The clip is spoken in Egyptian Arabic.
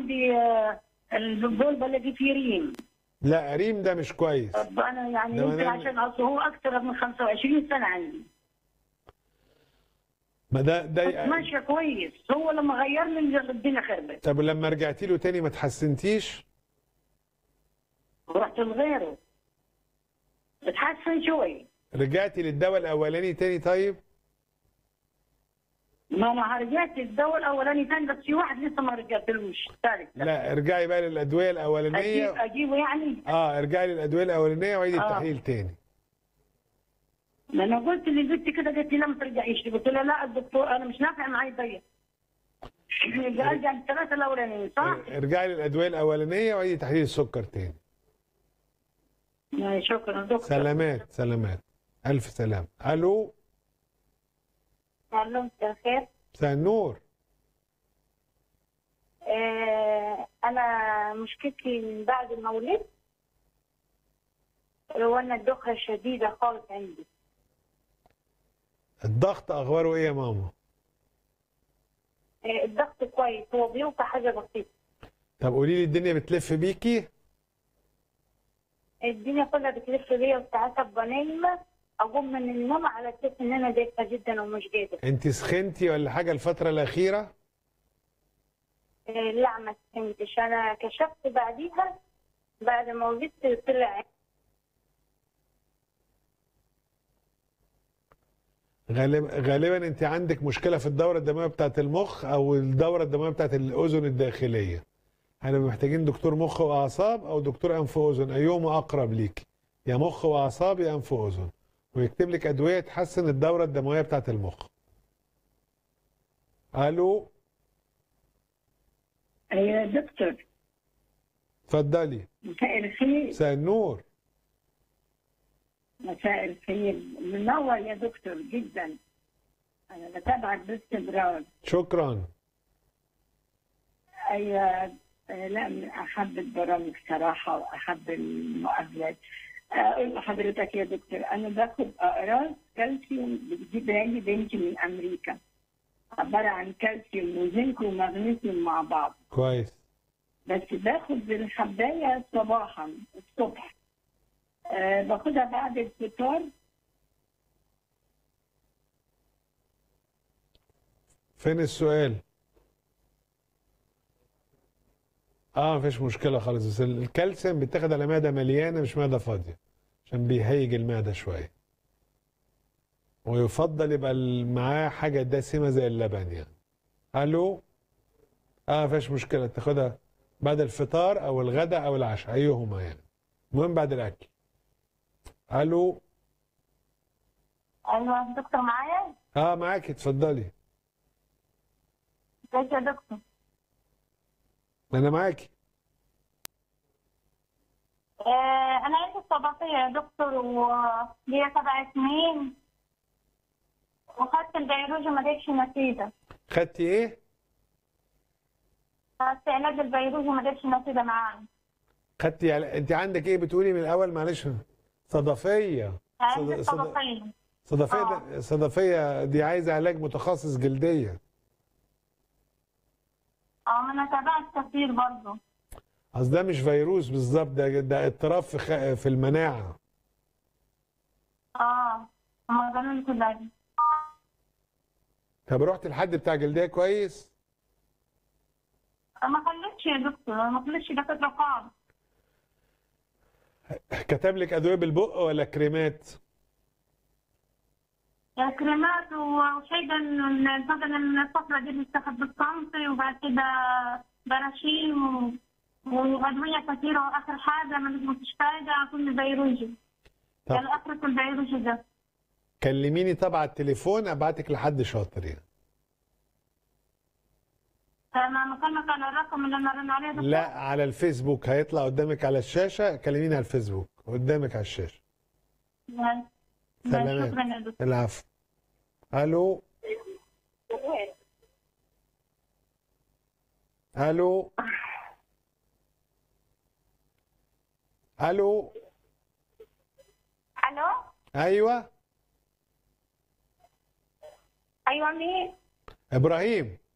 عندي آه، البول بلاقي فيه ريم لا ريم ده مش كويس طب انا يعني ده يمكن معناه- عشان اصل هو اكثر من 25 سنه عندي ما ده بس ده ماشيه كويس هو لما غيرني الدنيا خربت طب لما رجعتي له تاني ما تحسنتيش ورحت لغيره اتحسن شوي رجعتي للدواء الاولاني تاني طيب ما انا رجعت الدواء الاولاني تاني بس في واحد لسه ما رجعتلوش ثالث لا ارجعي بقى للادويه أجيب الاولانيه اجيبه يعني اه ارجعي للادويه الاولانيه وعيدي آه. التحليل تاني ما انا قلت لبنتي كده قالت لي لا ما ترجعيش قلت لها لا الدكتور انا مش نافع معي ضيق ارجع الثلاثه الاولانيين صح؟ ارجعي للادويه الاولانيه وعيدي تحليل السكر تاني يعني شكرا دكتور سلامات سلامات الف سلام الو معلومة الخير مساء النور آه أنا مشكلتي من بعد المولد هو أن الدخة شديدة خالص عندي الضغط اخباره ايه يا ماما آه الضغط كويس هو بيوقع حاجة بسيطة طب قولي لي الدنيا بتلف بيكي الدنيا كلها بتلف بيا وساعات أبقى نايمة أقوم من النوم على أساس إن أنا دايخة جدا ومش قادرة انت سخنتي ولا حاجه الفتره الاخيره آه لا ما فهمتش أنا كشفت بعديها بعد ما ولدت طلع غالب غالبا انت عندك مشكله في الدوره الدمويه بتاعه المخ او الدوره الدمويه بتاعه الاذن الداخليه هنبقى محتاجين دكتور مخ واعصاب او دكتور انف واذن ايهما اقرب ليك يا مخ واعصاب يا انف واذن ويكتب لك ادويه تحسن الدوره الدمويه بتاعه المخ الو يا دكتور اتفضلي مساء الخير مساء النور مساء الخير منور يا دكتور جدا انا بتابعك باستمرار شكرا ايوه آه، لا من احب البرامج صراحه واحب المقابلات اقول لحضرتك يا دكتور انا باخد اقراص كالسيوم بتجيبها لي بنتي من امريكا عباره عن كالسيوم وزنك ومغنيسيوم مع بعض كويس بس باخد الحبايه صباحا الصبح أه باخدها بعد الفطار فين السؤال اه مفيش مشكله خالص بس الكالسيوم بيتاخد على معده مليانه مش معده فاضيه عشان بيهيج المعده شويه ويفضل يبقى ال- معاه حاجه دسمه زي اللبن يعني الو اه مفيش مشكله تاخدها بعد الفطار او الغداء او العشاء ايهما يعني المهم بعد الاكل الو أيوة دكتور معايا اه معاكي اتفضلي ازيك يا دكتور انا معاكي آه، أنا عندي استباقية يا دكتور وليا سبع سنين وخدت البيولوجي ما جابش نتيجة خدتي ايه خدت علاج البيولوجي ما جابش نتيجة معايا خدتي على... انت عندك ايه بتقولي من الاول معلش صدفيه عندي صد- صد- استباقية صدفيه آه. ده- صدفيه دي عايزه علاج متخصص جلديه اه ما أنا تابعت كتير برضه اصل ده مش فيروس بالظبط ده ده اضطراب في خ... في المناعه اه هما قالوا لي كده طب رحت لحد بتاع جلديه كويس ما خلتش يا دكتور ما خلتش دكاترة خالص كتب لك ادويه بالبق ولا كريمات كريمات وشايفة إن الفترة إن الفترة دي بتاخد بالصمت وبعد كده براشيم و- وأدوية كثيرة وآخر حاجة ما مش فايدة كل بيروجي طب يعني آخرة البيروجي ده كلميني طبعا على التليفون ابعتك لحد شاطر يعني أنا مكانك على الرقم اللي أنا رن عليه ده لا على الفيسبوك هيطلع قدامك على الشاشه كلميني على الفيسبوك قدامك على الشاشه لا. لا، سلامات. شكرا يا دكتور العفو الو الو الو ألو ايوه أيوة مين؟ ابراهيم